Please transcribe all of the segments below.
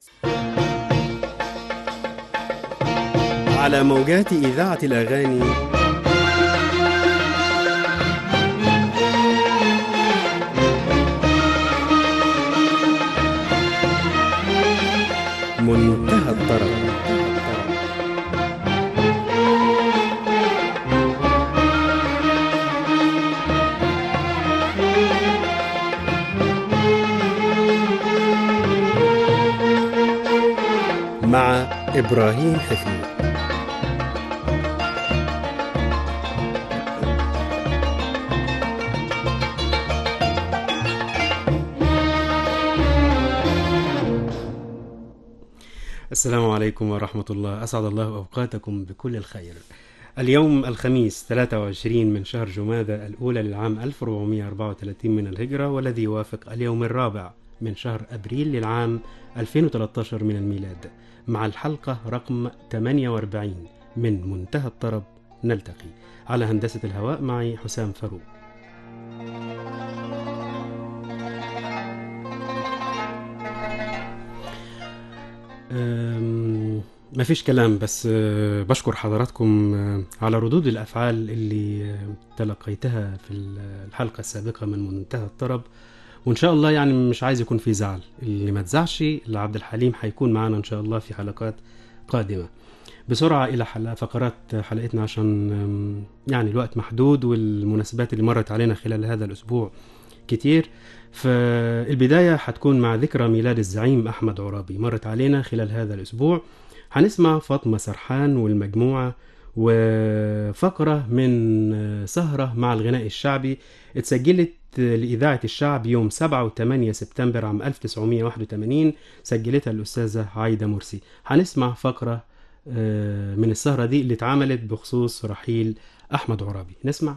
على موجات إذاعة الأغاني منتهى الطرب مع إبراهيم حفيظ السلام عليكم ورحمة الله أسعد الله أوقاتكم بكل الخير اليوم الخميس 23 من شهر جمادى الأولى للعام 1434 من الهجرة والذي يوافق اليوم الرابع من شهر أبريل للعام 2013 من الميلاد مع الحلقة رقم 48 من منتهى الطرب نلتقي على هندسة الهواء معي حسام فاروق أم، ما فيش كلام بس أه، بشكر حضراتكم أه، على ردود الأفعال اللي أه، تلقيتها في الحلقة السابقة من منتهى الطرب وإن شاء الله يعني مش عايز يكون في زعل اللي ما تزعش اللي عبد الحليم هيكون معانا إن شاء الله في حلقات قادمة بسرعة إلى حلقة فقرات حلقتنا عشان أم، يعني الوقت محدود والمناسبات اللي مرت علينا خلال هذا الأسبوع كتير فالبداية هتكون مع ذكرى ميلاد الزعيم أحمد عرابي مرت علينا خلال هذا الأسبوع هنسمع فاطمة سرحان والمجموعة وفقرة من سهرة مع الغناء الشعبي اتسجلت لإذاعة الشعب يوم 7 و8 سبتمبر عام 1981 سجلتها الأستاذة عايدة مرسي هنسمع فقرة آه، من السهرة دي اللي اتعملت بخصوص رحيل أحمد عرابي نسمع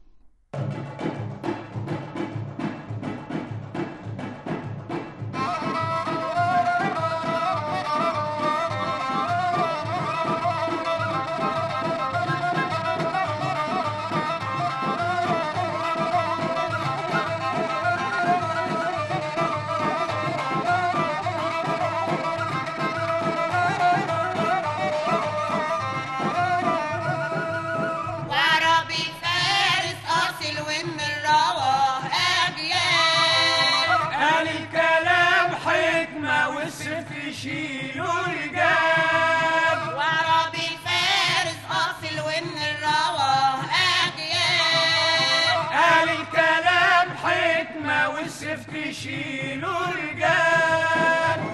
وعربي فارس اصل ومن الرواه اجيال قال الكلام حكمة والسيف يشيله رجال وعربي فارس اصل ومن الرواه اجيال قال الكلام حكمة والسيف تشيله رجال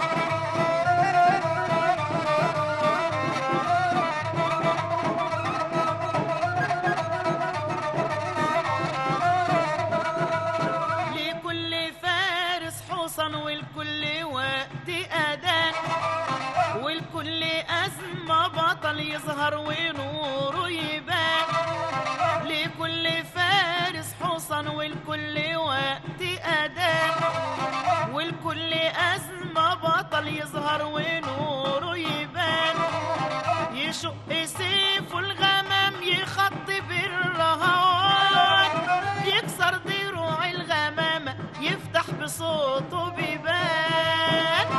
لكل فارس حصن والكل وقت أداء والكل أزمة بطل يظهر ونوره يبان لكل فارس حصن والكل وقت أداء والكل أزمة بطل يظهر ونوره يبان يشق سيفه الغمام يخط بالرهان يكسر ضلوع الغمامة يفتح بصوته بيبان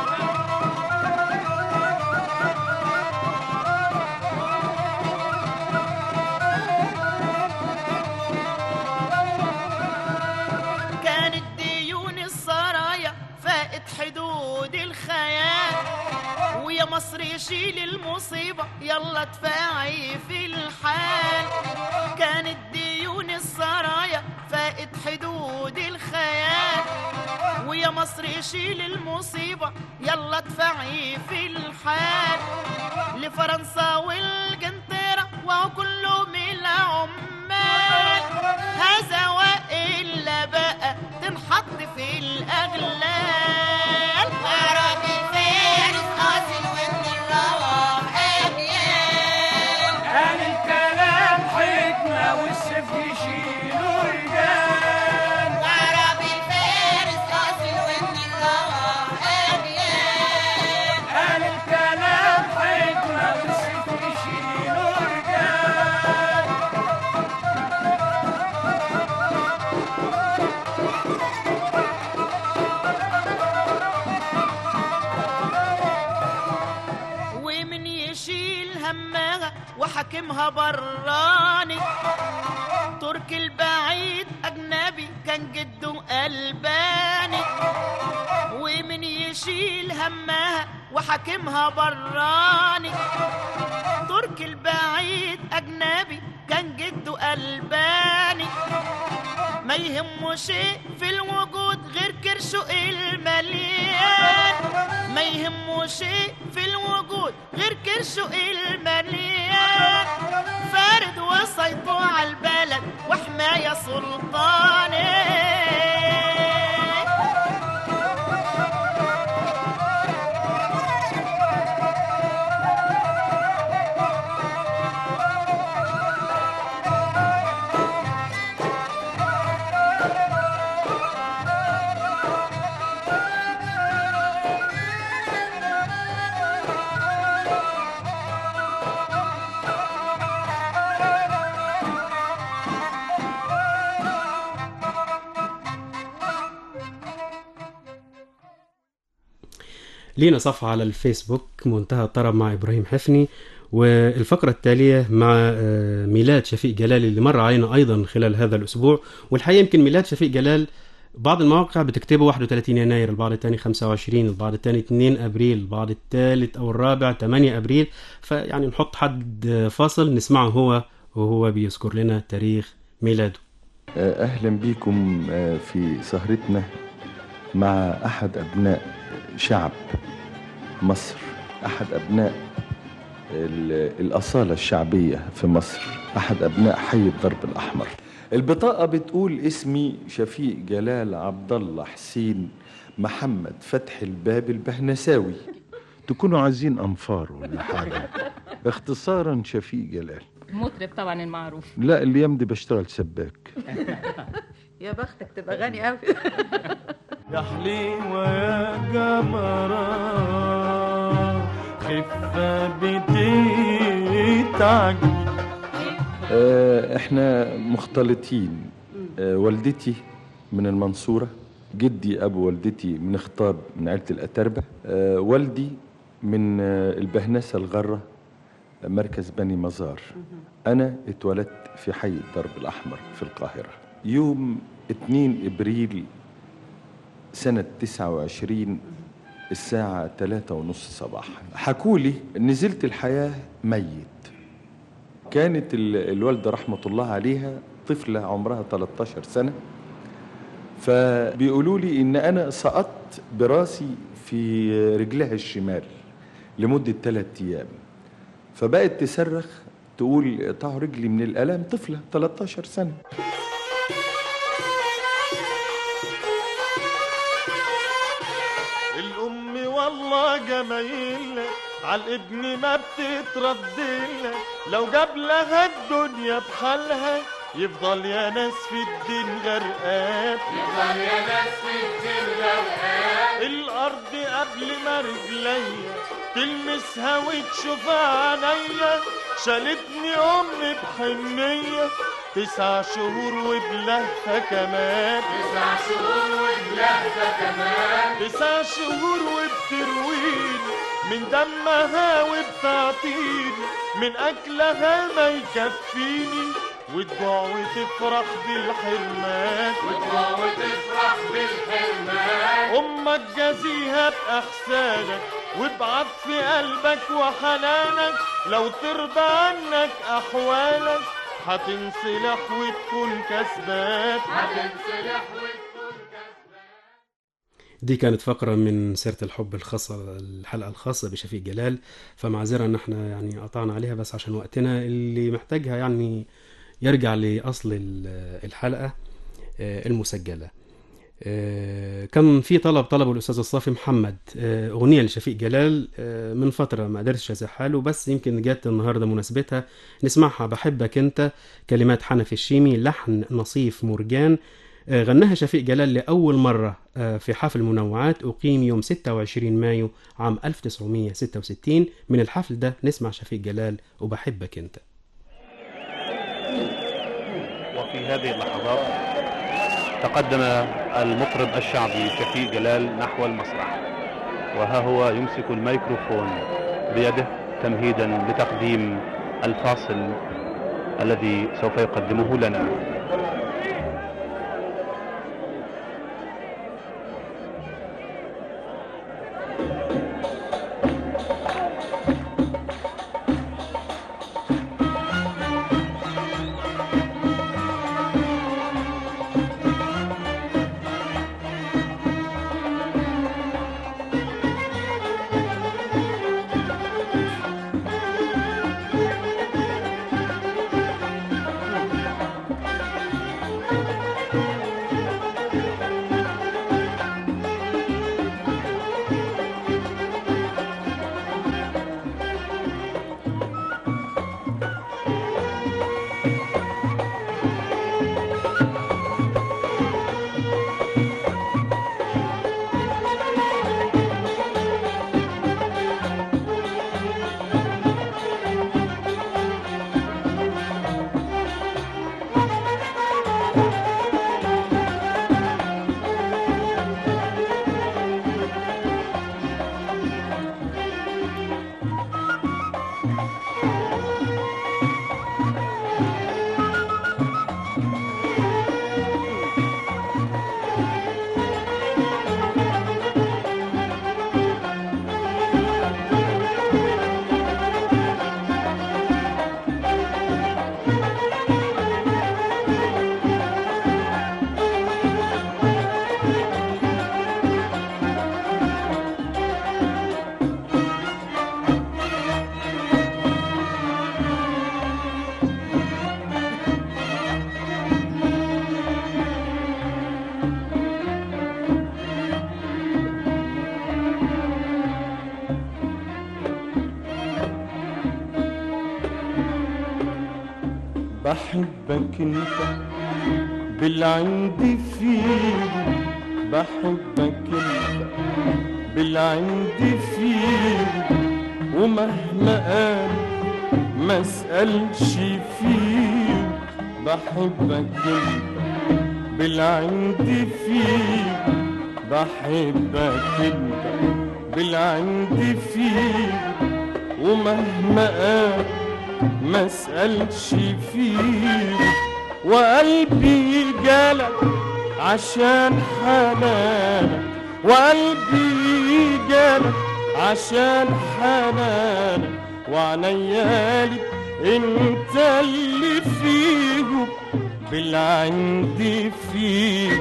كانت ديون السرايا فائت حدود الخيال ويا مصر يشيل المصيبة يلا ادفعي في الحال كانت ديون السرايا فائت حدود الخيال ويا مصر يشيل المصيبة يلا ادفعي في الحال لفرنسا والجنطرة وهو كله من العمال هذا وإلا بقى تنحط في الأغلال وعربي فارس اصل ومن الرواه اجيال قال الكلام حكمة والسيف يشيله رجال وعربي فارس اصل ومن الرواه اجيال قال الكلام حكمة والسيف يشيله رجال وحاكمها براني تركي البعيد أجنبي كان جده ألباني ومن يشيل همها وحاكمها براني تركي البعيد أجنبي كان جده ألباني ما يهمه شيء في الوجود غير كرشه المليان ما يهمه شيء في الوجود غير كرشه المليان فارد وسيطه على البلد وحماية سلطاني لينا صفحة على الفيسبوك منتهى الطرب مع إبراهيم حفني والفقرة التالية مع آه، ميلاد شفيق جلال اللي مر علينا أيضا خلال هذا الأسبوع والحقيقة يمكن ميلاد شفيق جلال بعض المواقع بتكتبه 31 يناير البعض الثاني 25 البعض الثاني 2 ابريل البعض الثالث او الرابع 8 ابريل فيعني نحط حد فاصل نسمعه هو وهو بيذكر لنا تاريخ ميلاده أهلا بكم آه، في سهرتنا مع أحد أبناء شعب مصر أحد أبناء ال- الأصالة الشعبية في مصر أحد أبناء حي الضرب الأحمر البطاقة بتقول اسمي شفيق جلال عبد الله حسين محمد فتح الباب البهنساوي تكونوا عايزين أنفار ولا حاجة اختصارا شفيق جلال مطرب طبعا المعروف لا اليوم دي بشتغل سباك يا بختك تبقى غني قوي يا حليوة يا جمرة خفة بتتعجب آه، احنا مختلطين آه، والدتي من المنصورة جدي أبو والدتي من خطاب من عيلة الأتربة آه، والدي من آه، البهنسة الغرة آه، مركز بني مزار أنا اتولدت في حي الدرب الأحمر في القاهرة يوم 2 إبريل سنة 29 الساعة 3 ونص صباحا حكولي نزلت الحياة ميت كانت ال- الوالدة رحمة الله عليها طفلة عمرها 13 سنة فبيقولوا لي إن أنا سقطت براسي في رجلها الشمال لمدة ثلاثة أيام فبقت تصرخ تقول قطعوا رجلي من الآلام طفلة 13 سنة الأم والله جمايلة عالابن ما بتتردلها لو جاب لها الدنيا بحالها يفضل يا ناس في الدين غرقان يفضل يا ناس في الدين غرقان الأرض قبل ما رجليا تلمسها وتشوف عينيا شالتني أمي بحنية تسع شهور وبلهفة كمان تسع شهور وبترويني من دمها وبتعطيني من أكلها ما يكفيني وتجوع وتفرح بالحرمان وتجوع وتفرح بالحرمان أمك جازيها بأحسانك وابعث في قلبك وحنانك لو ترضى عنك أحوالك هتنصلح وتكون كسبان هتنصلح وتكون كسبان دي كانت فقرة من سيرة الحب الخاصة الحلقة الخاصة بشفيق جلال فمعذرة ان احنا يعني قطعنا عليها بس عشان وقتنا اللي محتاجها يعني يرجع لأصل ال- الحلقة آه، المسجلة آه، كان في طلب طلبه الأستاذ الصافي محمد آه، أغنية لشفيق جلال آه، من فترة ما قدرتش أزحها له بس يمكن جت النهاردة مناسبتها نسمعها بحبك أنت كلمات حنفي الشيمي لحن نصيف مرجان آه، غناها شفيق جلال لأول مرة آه، في حفل منوعات أقيم يوم 26 مايو عام 1966 من الحفل ده نسمع شفيق جلال وبحبك أنت وفي هذه اللحظات تقدم المطرب الشعبي شفيق جلال نحو المسرح وها هو يمسك الميكروفون بيده تمهيدا لتقديم الفاصل الذي سوف يقدمه لنا بحبك انت بالعند فيه بحبك انت بالعند فيه ومهما قال ما اسألش فيه بحبك انت بالعند فيه بحبك انت بالعند فيه ومهما قال ما اسألش فيه وقلبي جالك عشان حنانك وقلبي جالك عشان حنانك وعنيالي انت اللي فيه بالعندي فيه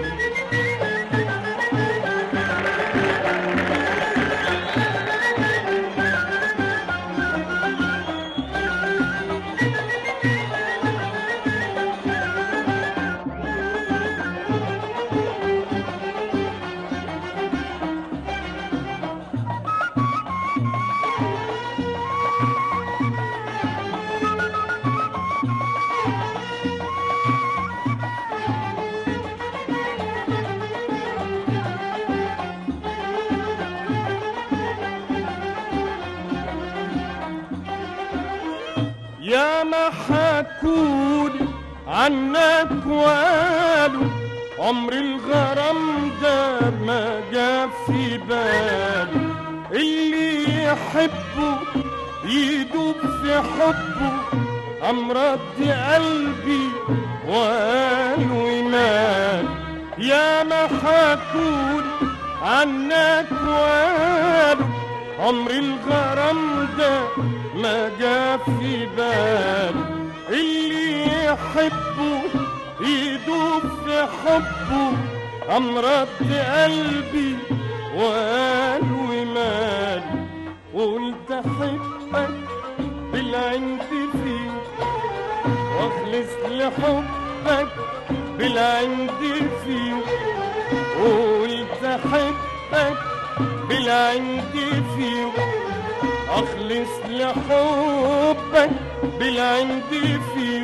يا ما حكون عنك وقالوا عمر الغرام ده ما جا في باله اللي يحبه يدوب في حبه أمرض قلبي وقالوا ينال يا ما حكون عنك وقالوا عمر الغرام ده ما جا في باله اللي يحبه يدوب في حبه أمرض قلبي وقال ومال وقلت أحبك بالعند فيه واخلص لحبك بالعند فيه وقلت أحبك بالعند فيه اخلص لحبك بالعند فيه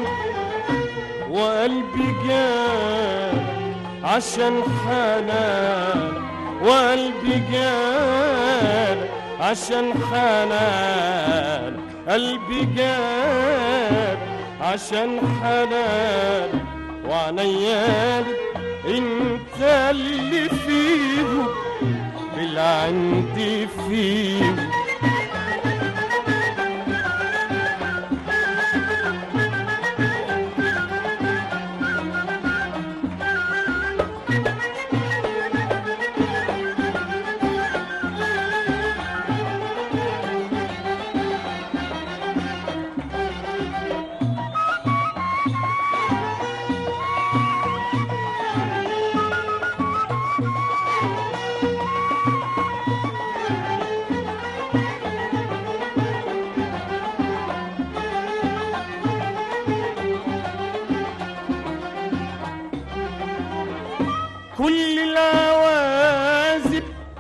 وقلبي جاب عشان حنان وقلبي جاب عشان حنان قلبي جاب عشان حنان وعنيالي انت اللي فيه بالعندي فيه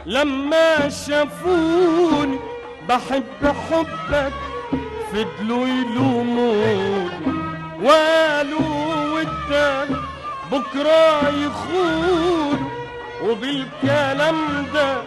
لما شافوني بحب حبك فضلوا يلوموني وقالوا ودك بكرة يخونوا وبالكلام ده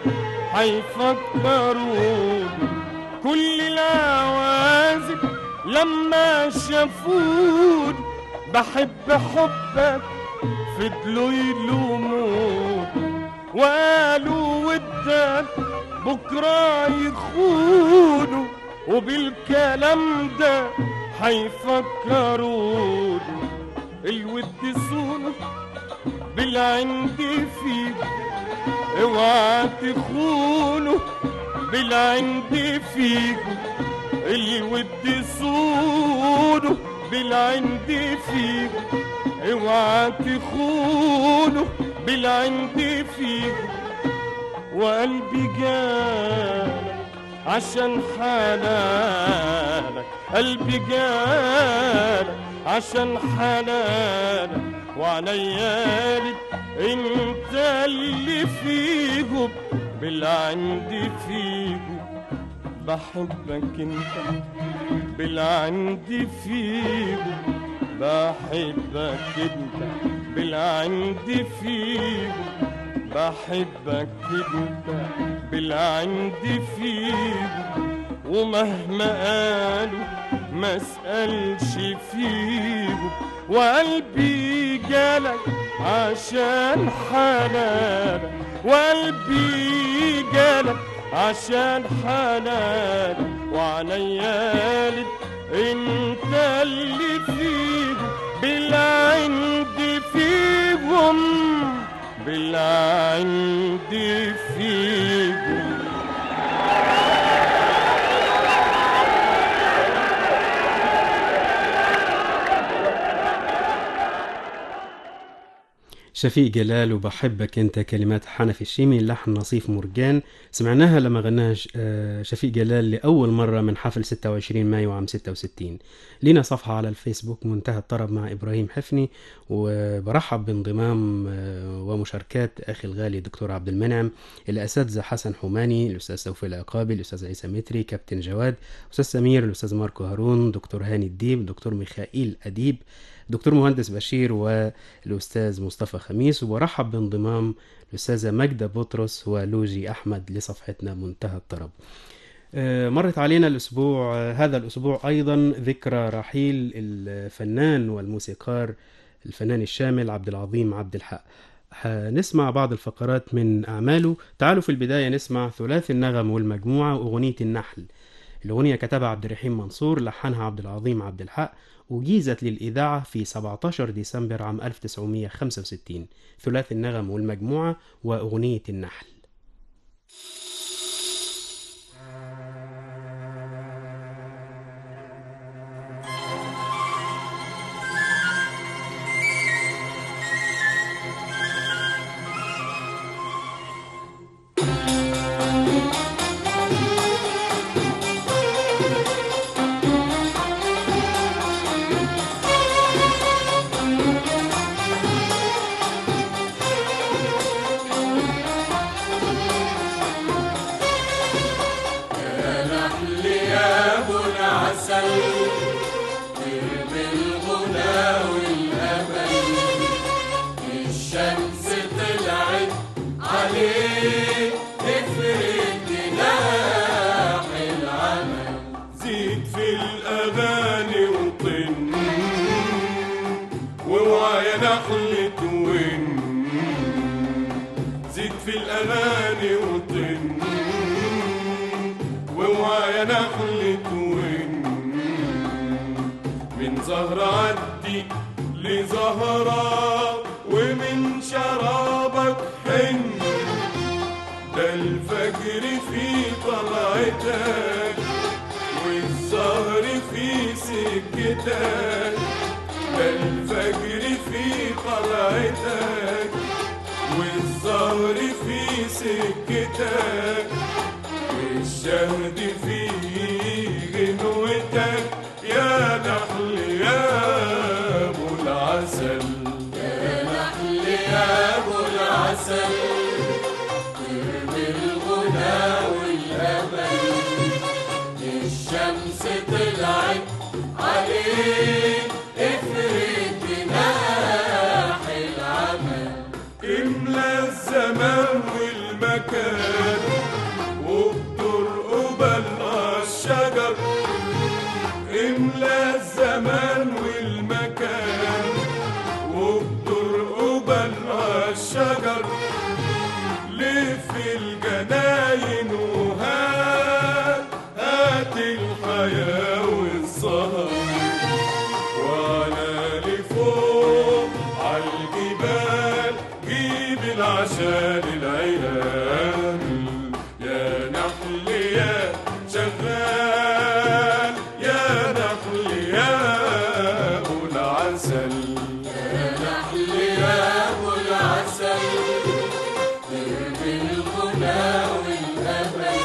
هيفكروني كل العوازل لما شافوني بحب حبك فضلوا يلوموني وقالوا ودك بكرة يخونوا وبالكلام ده هيفكروني الود صونة بالعند فيك اوعى تخونوا بالعند فيك الود صونه بالعند فيك اوعى تخونه بالعند فيك وقلبي جالك عشان حنانك قلبي جالك عشان حنانك وعنيالك انت اللي فيهم بالعند فيهم بحبك انت بالعند فيهم بحبك انت بالعند فيهم بحبك انت بالعند فيهم ومهما قالوا ما اسألش فيهم وقلبي جالك عشان حنانك وقلبي جالك عشان حنانك وعنيالك انت اللي فيهم بالعند فيهم بالعند فيهم شفيق جلال وبحبك انت كلمات حنفي الشيمي لحن نصيف مرجان سمعناها لما غناها ش- آه، شفيق جلال لأول مرة من حفل 26 مايو عام 66 لينا صفحة على الفيسبوك منتهى الطرب مع إبراهيم حفني وبرحب بانضمام آه، ومشاركات أخي الغالي دكتور عبد المنعم الأساتذة حسن حماني الأستاذ توفيق العقابي الأستاذ عيسى متري كابتن جواد أستاذ سمير الأستاذ ماركو هارون دكتور هاني الديب دكتور ميخائيل أديب دكتور مهندس بشير والأستاذ مصطفى خميس وبرحب بانضمام الأستاذة ماجدة بطرس ولوجي أحمد لصفحتنا منتهى الطرب آه، مرت علينا الأسبوع آه، هذا الأسبوع أيضا ذكرى رحيل الفنان والموسيقار الفنان الشامل عبد العظيم عبد الحق هنسمع بعض الفقرات من أعماله تعالوا في البداية نسمع ثلاثي النغم والمجموعة وأغنية النحل الأغنية كتبها عبد الرحيم منصور لحنها عبد العظيم عبد الحق وجيزت للإذاعة في 17 ديسمبر عام 1965 ثلاثي النغم والمجموعة وأغنية النحل زيد في الأغاني وطن واوعى يا نخل تون زيد في الأغاني وطن واوعى يا نخل تون من زهرة عدي لزهرة ومن شرابك حن ده الفجر في طلعتك والزهر في سكتك ده الفجر في طلعتك والزهر في سكتك والشهد في غنوتك يا نحل يا ابو العسل يا نحل يا ابو العسل عليك افرد جناح العمل املى الزمان والمكان وابدر قبل الشجر املى الزمان والمكان وابدر قبل الشجر لف الجناين وهات هات الحياة والسهر وعلى لفوق عالجبال جيب العشاء للعيال يا نحل يا شغال يا نحل يا ابو العسل يا نحل يا ابو العسل بالغنى والأمل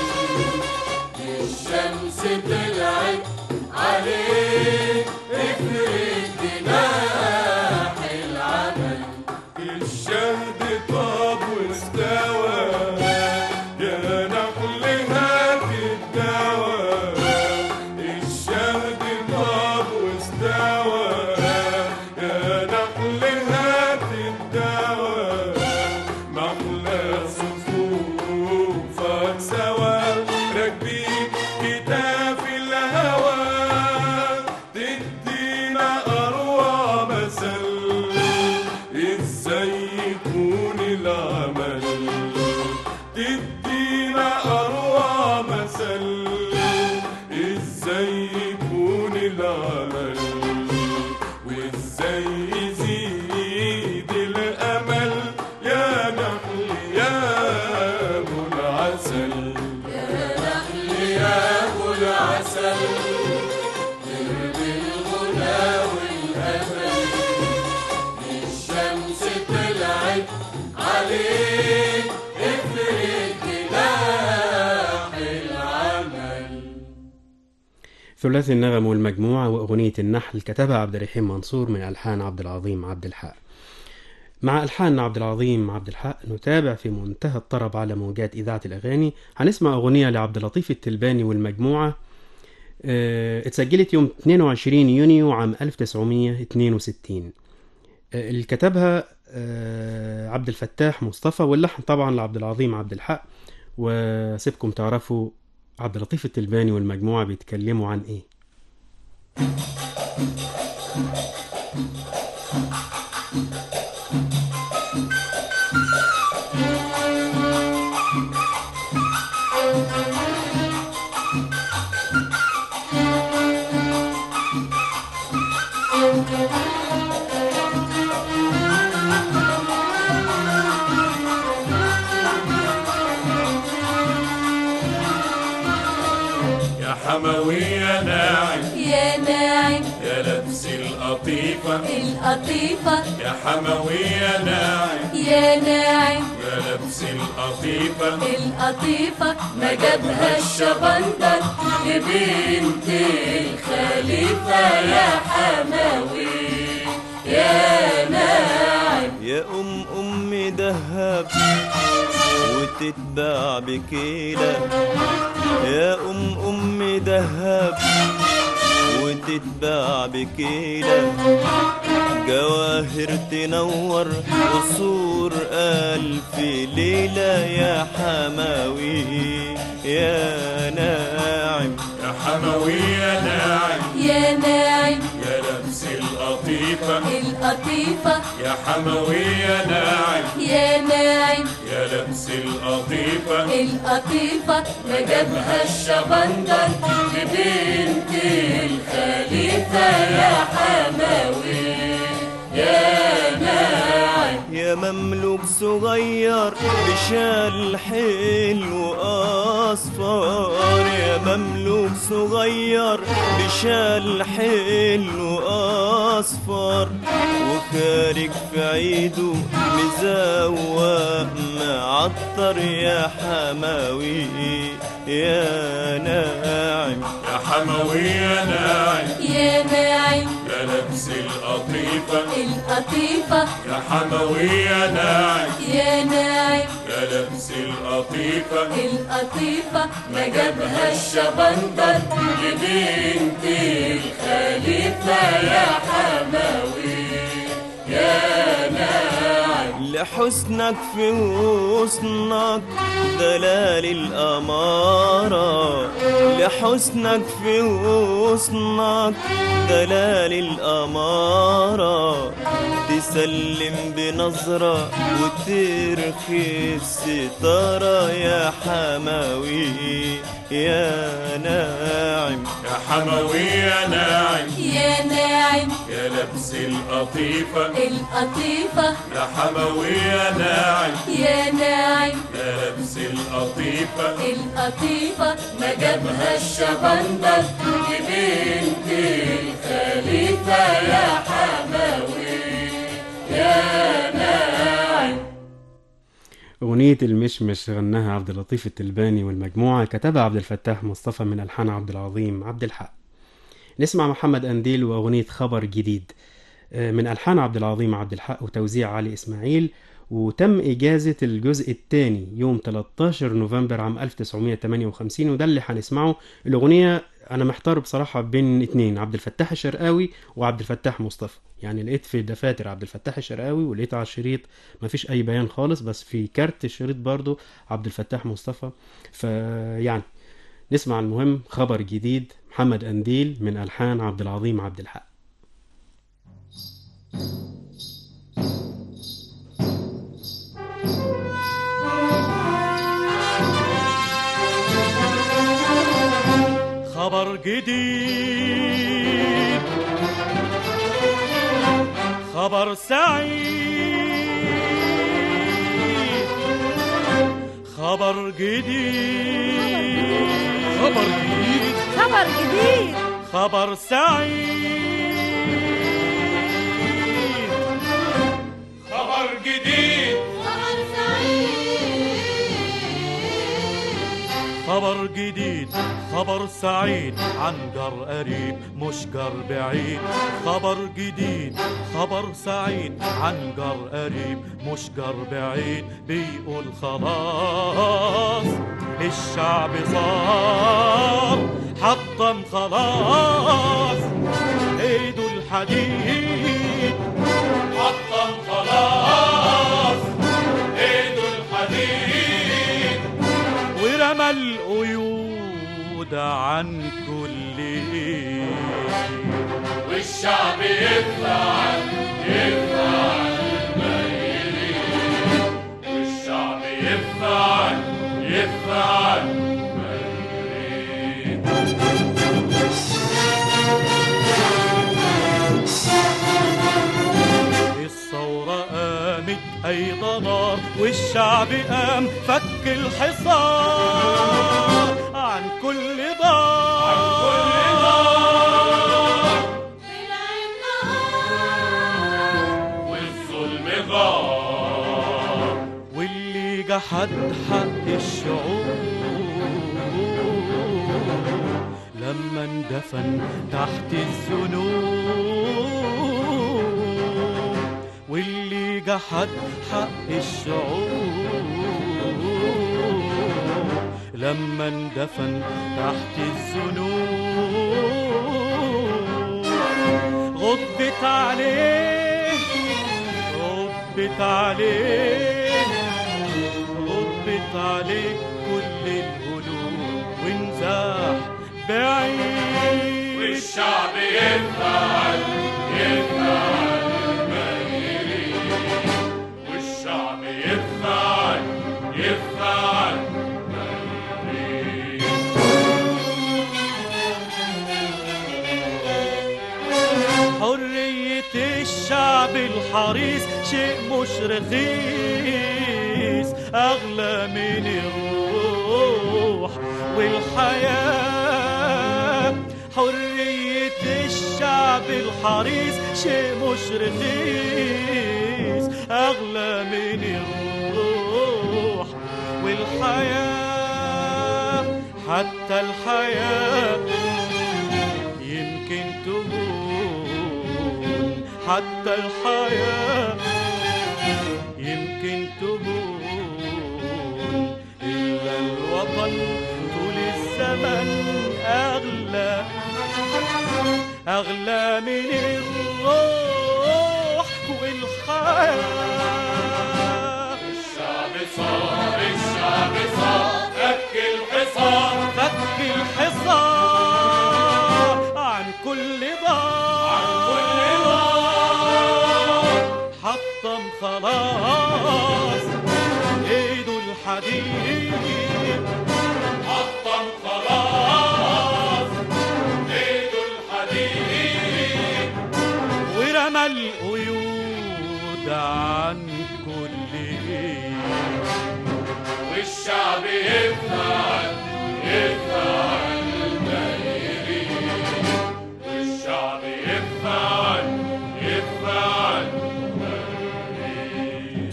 الشمس طلعت عليك افرد جناح العمل الشهد طاب واستوى يا نحل هات الدواء الشهد طاب واستوى يا نحل هات الدواء محلى صفوفك سوا راكبين كتاف الهوى تدينا أروع مثل ازاي يكون العمل تدينا أروع مثل ازاي يكون العمل وازاي يزيد الامل يا نحل يا ابو العسل يا نحل يا ابو العسل درب الغنى والامل الشمس طلعت عليك افرد جناح العمل ثلاثي النغم والمجموعة وأغنية النحل كتبها عبد الرحيم منصور من ألحان عبد العظيم عبد الحق مع ألحان عبد العظيم عبد الحق نتابع في منتهى الطرب على موجات إذاعة الأغاني هنسمع أغنية لعبد اللطيف التلباني والمجموعة آه، اتسجلت يوم 22 يونيو عام 1962 آه، اللي كتبها آه، عبد الفتاح مصطفى واللحن طبعا لعبد العظيم عبد الحق وسيبكم تعرفوا عبد اللطيف التلباني والمجموعة بيتكلموا عن ايه يا حموي يا ناعم يا ناعم يا لبس القطيفة القطيفة يا حموي يا ناعم يا ناعم يا لبس القطيفة القطيفة ما جابها الشبندر لبنت الخليفة يا حماوي يا ناعم يا أم أم دهب وتتباع بكيلة يا أم أم دهب وتتباع بكيلة جواهر تنور قصور ألف ليلة يا حماوي يا ناعم يا حموي يا ناعم يا ناعم يا لبس القطيفة القطيفة يا حموي يا ناعم يا ناعم يا لبس القطيفة القطيفة ما جابها الشبندر لبنت الخليفة يا حماوي يا ناعم يا مملوك صغير بشال حلو أصفر يا مملوك صغير بشال حلو أصفر وخارج في عيده مزوق معطر يا حماوي يا ناعم يا حموي يا ناعم يا ناعم يا لبس القطيفة القطيفة يا حموي يا ناعم يا ناعم يا لبس القطيفة القطيفة ما جابها الشبندر لبنت الخليفة خليفة يا حماوي يا ناعم لحسنك في غصنك دلال الأمارة لحسنك في غصنك دلال الأمارة تسلم بنظرة وترخي الستارة يا حماوي يا ناعم يا حموي يا ناعم يا ناعم يا لبس القطيفة القطيفة يا حموي يا ناعم يا ناعم يا لبس القطيفة القطيفة ما جابها الشبندر دي بنت الخليفة يا حماوي يا ناعم أغنية المشمش غناها عبد اللطيف التلباني والمجموعة كتبها عبد الفتاح مصطفى من ألحان عبد العظيم عبد الحق نسمع محمد أنديل وأغنية خبر جديد آه، من ألحان عبد العظيم عبد الحق وتوزيع علي إسماعيل وتم إجازة الجزء الثاني يوم 13 نوفمبر عام 1958 وده اللي هنسمعه الأغنية أنا محتار بصراحة بين اتنين عبد الفتاح الشرقاوي وعبد الفتاح مصطفى يعني لقيت في دفاتر عبد الفتاح الشرقاوي ولقيت على الشريط مفيش أي بيان خالص بس في كارت الشريط برضو عبد الفتاح مصطفى فيعني نسمع المهم خبر جديد محمد أنديل من ألحان عبد العظيم عبد الحق خبر جديد خبر سعيد خبر جديد خبر جديد خبر جديد خبر سعيد خبر جديد خبر جديد خبر سعيد عن جار قريب مش جار بعيد خبر جديد خبر سعيد عن جار قريب مش جار بعيد بيقول خلاص الشعب صار حطم خلاص ايده الحديد حطم خلاص ايده الحديد ورمى القيود عن كل ايد والشعب يفعل يفعل ما يريد والشعب يفعل يفعل ما يريد الثورة قامت أيضا نار والشعب قام فك الحصار عن كل دار عن كل والظلم غار واللي جحد حق الشعوب لما اندفن تحت الذنوب واللي جحد حق الشعوب لما اندفن تحت الذنوب غضبت عليه غضبت عليه غضبت عليه كل القلوب وانزاح بعيد والشعب يفعل يفعل ما يريد والشعب يفعل يفعل ما يريد حرية الشعب الحريص شيء مش رخيص أغلى من الروح والحياة حرية الشعب الحريص شيء مش رخيص أغلى من الروح والحياة حتى الحياة يمكن تهون حتى الحياة يمكن تهون إلا الوطن طول الزمن أغلى أغلى من الروح والحياة الشعب صار الشعب صار فك الحصار فك الحصار عن كل ضار عن كل ضار حطم خلاص ايده الحديد حطم خلاص ايده الحديد ورمى القيود عن كل ايد والشعب يفعل يفعل ما يريد والشعب يفعل يفعل ما يريد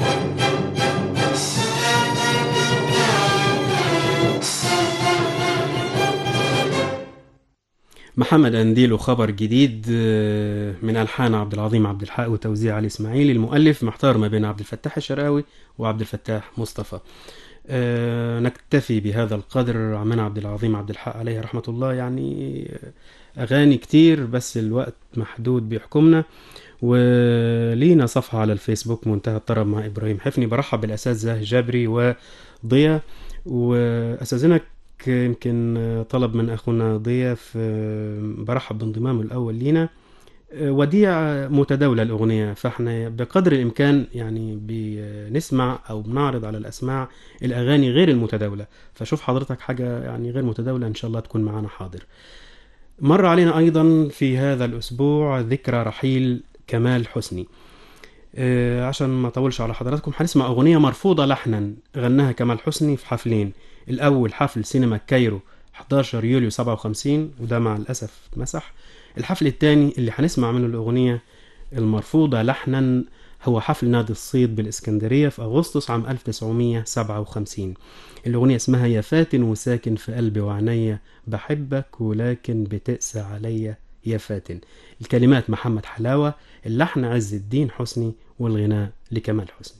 محمد أنديل وخبر جديد آه، من ألحان عبد العظيم عبد الحق وتوزيع علي إسماعيل المؤلف محتار ما بين عبد الفتاح الشرقاوي وعبد الفتاح مصطفى آه، نكتفي بهذا القدر عمنا عبد العظيم عبد الحق عليه رحمة الله يعني آه، أغاني كتير بس الوقت محدود بيحكمنا ولينا صفحة على الفيسبوك منتهى الطرب مع إبراهيم حفني برحب بالأساتذة جابري وضيا وأستاذنك يمكن طلب من أخونا ضيا في برحب بانضمامه الأول لينا وديع متداولة الأغنية فاحنا بقدر الإمكان يعني بنسمع أو بنعرض على الأسماع الأغاني غير المتداولة فشوف حضرتك حاجة يعني غير متداولة إن شاء الله تكون معنا حاضر مر علينا أيضا في هذا الأسبوع ذكرى رحيل كمال حسني آه، عشان ما اطولش على حضراتكم هنسمع اغنيه مرفوضه لحنا غناها كمال حسني في حفلين الاول حفل سينما كايرو 11 يوليو 57 وده مع الاسف مسح الحفل الثاني اللي هنسمع منه الاغنيه المرفوضه لحنا هو حفل نادي الصيد بالاسكندريه في اغسطس عام 1957 الاغنيه اسمها يا فاتن وساكن في قلبي وعينيا بحبك ولكن بتقسى عليا يا فاتن الكلمات محمد حلاوه اللحن عز الدين حسني والغناء لكمال حسني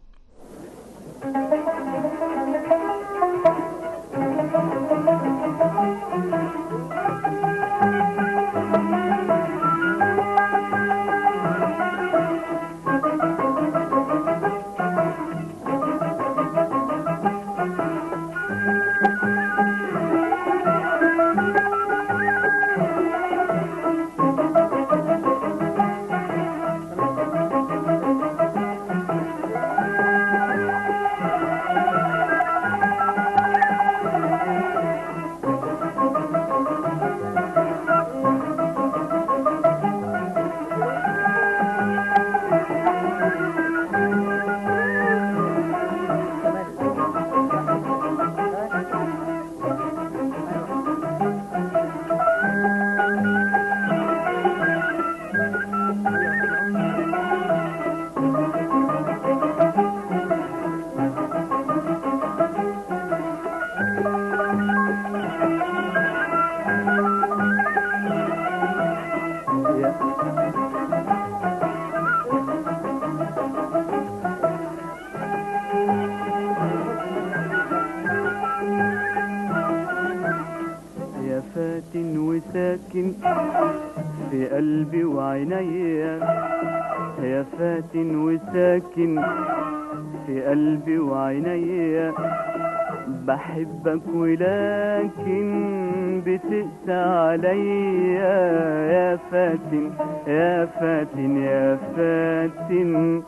يا فاتن وساكن في قلبي وعينيا يا فاتن وساكن في قلبي وعينيا بحبك ولكن بتقسى عليا يا فاتن يا فاتن يا فاتن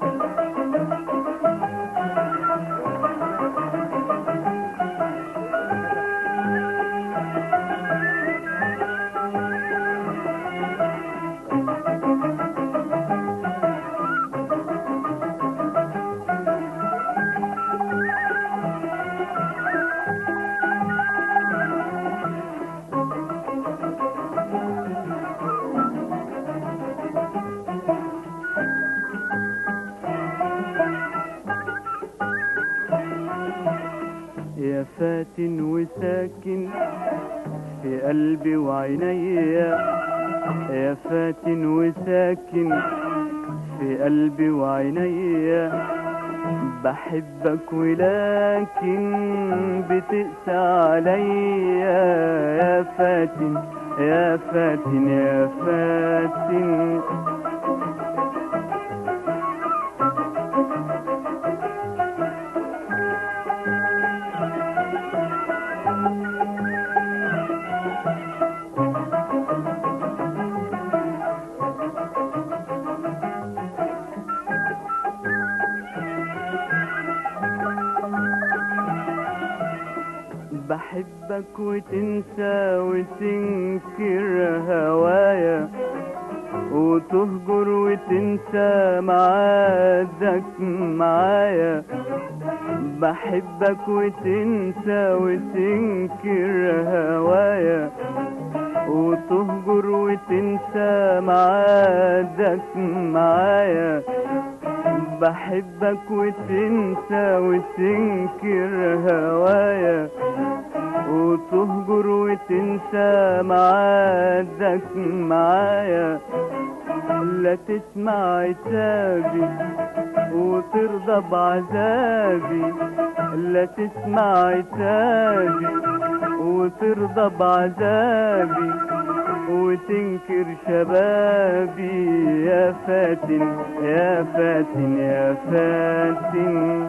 يا فاتن وساكن في قلبي وعينيا يا فاتن وساكن في قلبي وعينيا بحبك ولكن بتقسى عليا يا فاتن يا فاتن يا فاتن بحبك وتنسى وتنكر هوايا وتهجر وتنسى معادك معايا بحبك وتنسى وتنكر هوايا وتهجر وتنسى معادك معايا بحبك وتنسى وتنكر هوايا وتهجر وتنسى معادك معايا لا تسمع عتابي وترضى بعذابي لا تسمع عتابي وترضى بعذابي وتنكر شبابي يا فاتن يا فاتن يا فاتن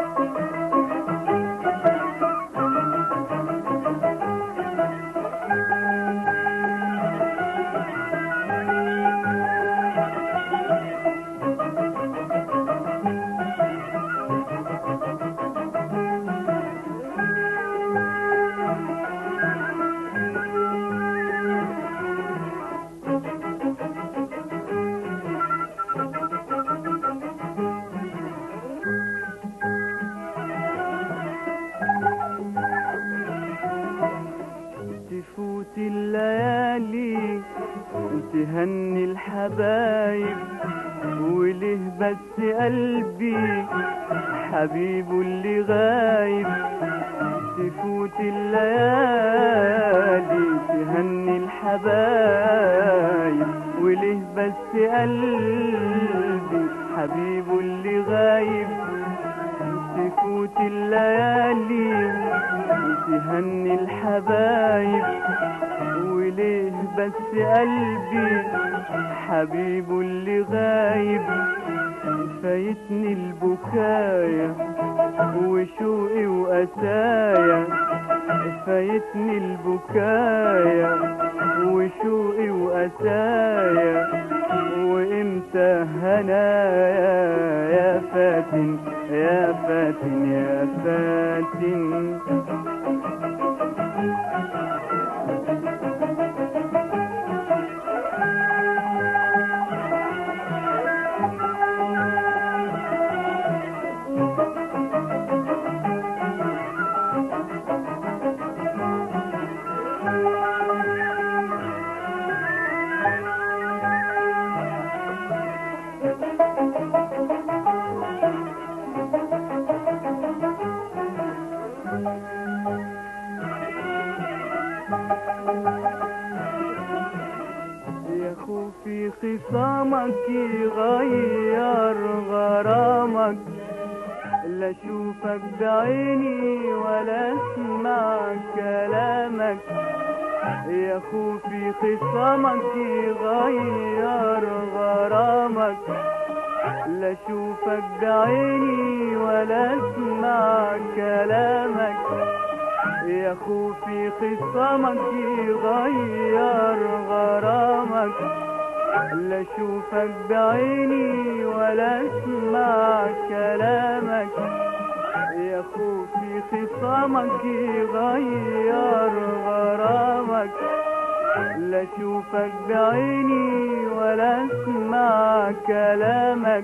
تفوت الليالي تهني الحبايب وله بس قلبي حبيبه اللي غايب تفوت الليالي تهني الحبايب وله بس قلبي حبيبه اللي غايب تفوت الليالي تهني الحبايب وليه بس قلبي حبيبه اللي غايب فايتني البكاية وشوقي وأسايا فايتني البكاية وشوقي وأسايا وامتى هنايا يا فاتن يا فاتن يا فاتن يا خوفي خصامك يغير غرامك لا اشوفك بعيني ولا اسمع كلامك يا خوفي خصامك يغير غرامك لا اشوفك بعيني ولا اسمع كلامك يا خوفي خصامك يغير غرامك لا اشوفك بعيني ولا اسمع كلامك يا خوفي خصامك يغير غرامك لا اشوفك بعيني ولا اسمع كلامك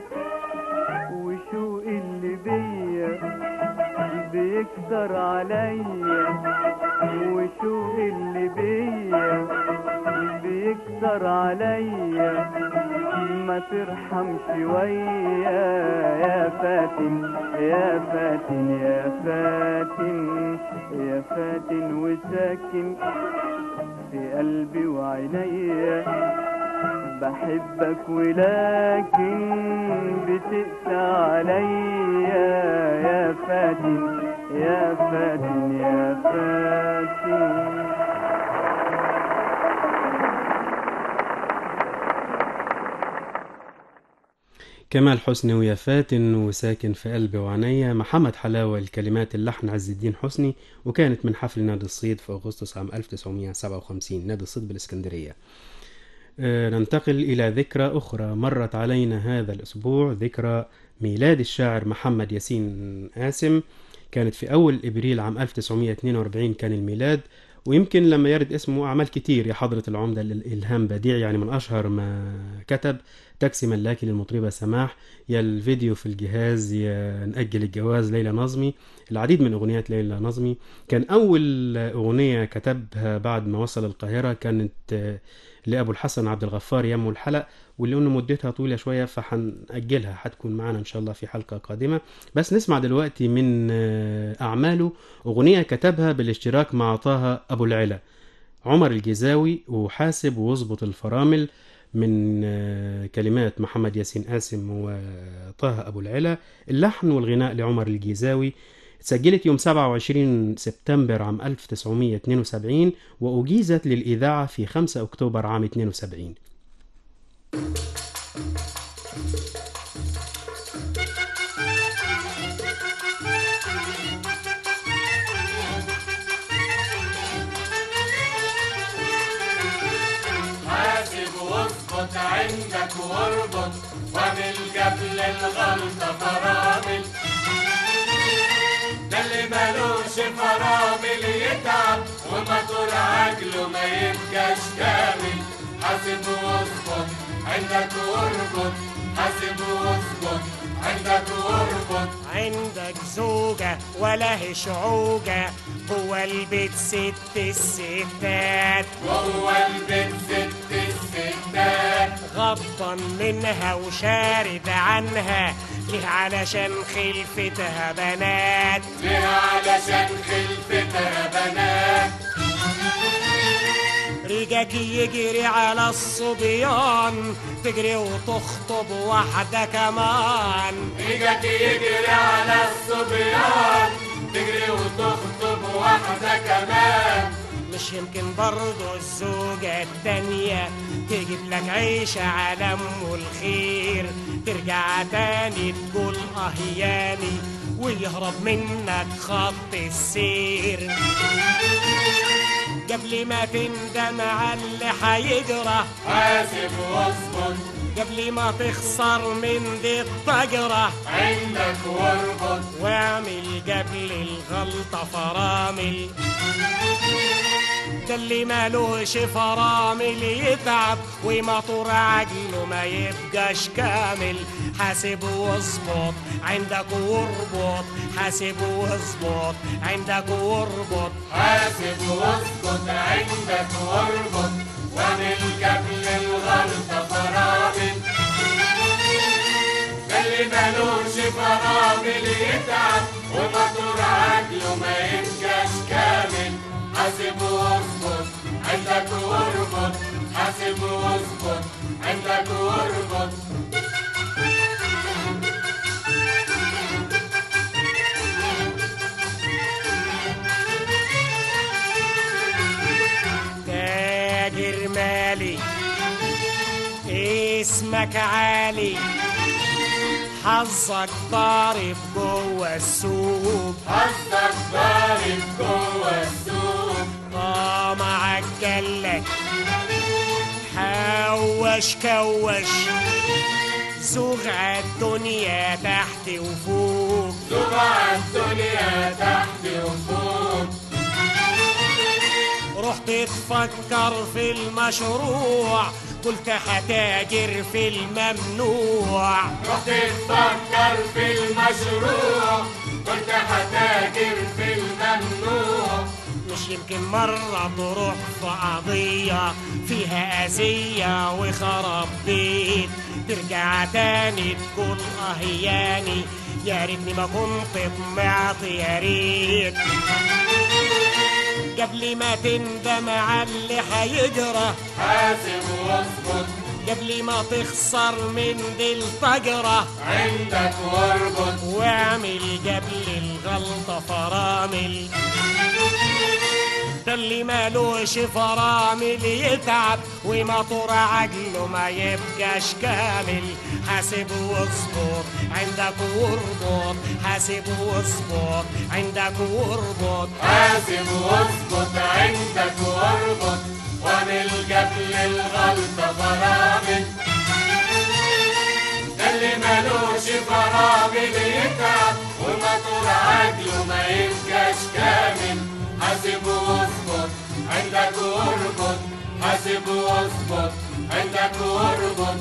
وشوقي اللي بيا بيكتر عليا وشوقي اللي بيا بيكتر عليا ما ترحم شوية يا فاتن يا فاتن يا فاتن يا فاتن وساكن في قلبي وعينيا بحبك ولكن بتقسى عليا يا فاتن يا فاتن يا فاتن كمال حسني ويا فاتن وساكن في قلبي وعينيا محمد حلاوة الكلمات اللحن عز الدين حسني وكانت من حفل نادي الصيد في أغسطس عام 1957 نادي الصيد بالإسكندرية آه، ننتقل إلى ذكرى أخرى مرت علينا هذا الأسبوع ذكرى ميلاد الشاعر محمد ياسين قاسم كانت في أول إبريل عام 1942 كان الميلاد ويمكن لما يرد اسمه أعمال كتير يا حضرة العمدة الإلهام بديع يعني من أشهر ما كتب تاكسي ملاكي للمطربة سماح يا الفيديو في الجهاز يا نأجل الجواز ليلى نظمي العديد من أغنيات ليلى نظمي كان أول أغنية كتبها بعد ما وصل القاهرة كانت آه، لأبو الحسن عبد الغفار يمو الحلق واللي قلنا مدتها طويلة شوية فهنأجلها هتكون معانا إن شاء الله في حلقة قادمة بس نسمع دلوقتي من آه، أعماله أغنية كتبها بالاشتراك مع طه أبو العلا عمر الجزاوي وحاسب واظبط الفرامل من آه، كلمات محمد ياسين قاسم وطه أبو العلا اللحن والغناء لعمر الجزاوي سجلت يوم 27 سبتمبر عام 1972 وأجيزت للإذاعة في 5 أكتوبر عام 72 حاسب واظبط عندك واربط واعمل قبل الغلطة فرامل ده اللي ملوش فرامل يتعب ومطور عجله ما يبقاش كامل حاسب واظبط عندك واربط حاسب واظبط عندك واربط عندك زوجة ولا هي شعوجة جوه البيت ست الستات جوه البيت ست الستات غضبان منها وشارد عنها ليه علشان خلفتها بنات ليه علشان خلفتها بنات رجاك يجري على الصبيان تجري وتخطب واحدة كمان رجاك يجري على الصبيان تجري وتخطب واحدة كمان مش يمكن برضه الزوجة التانية تجيب لك عيشة على أم الخير ترجع تاني تقول اه ياني ويهرب منك خط السير قبل ما تندم على اللي هيجرى حاسب واظبط قبل ما تخسر من دي الطجرة عندك واربط واعمل قبل الغلطة فرامل ده اللي مالوش فرامل يتعب ومطور عجله ما يبقاش كامل حاسب واظبط عندك واربط حاسب واظبط عندك واربط حاسب واظبط عندك واربط واعمل قبل الغلطة فرامل ده اللي ملوش فرامل يتعب ومطور عجله ما يبقاش كامل حاسب واظبط عندك واربط حاسب واظبط عندك واربط تاجر مالي اسمك عالي حظك ضارب جوه السوق حظك ضارب جوه السوق طمعك جلك حوش كوش زوغ الدنيا تحت وفوق زوغ الدنيا تحت وفوق رحت تفكر في المشروع قلت هتاجر في الممنوع رحت تفكر في المشروع قلت هتاجر في الممنوع مش يمكن مرة تروح في قضية فيها أذية وخراب بيت ترجع تاني تقول اه ياني يا ريتني ما كنت طمعت يا ريت قبل ما تندم على اللي هيجرى حاسب واظبط قبل ما تخسر من دي الطجرة عندك واربط واعمل قبل الغلطة فرامل ده اللي مالوش فرامل يتعب ومطور عجله ما يبقاش كامل حاسب واصبر عندك واربط حاسب واصبر عندك واربط حاسب واظبط عندك واربط واعمل قبل الغلطة فرامل ده اللي مالوش فرامل يتعب ومطور عجله ما يبقاش كامل حاسب واظبط عندك واربط حاسب واظبط عندك واربط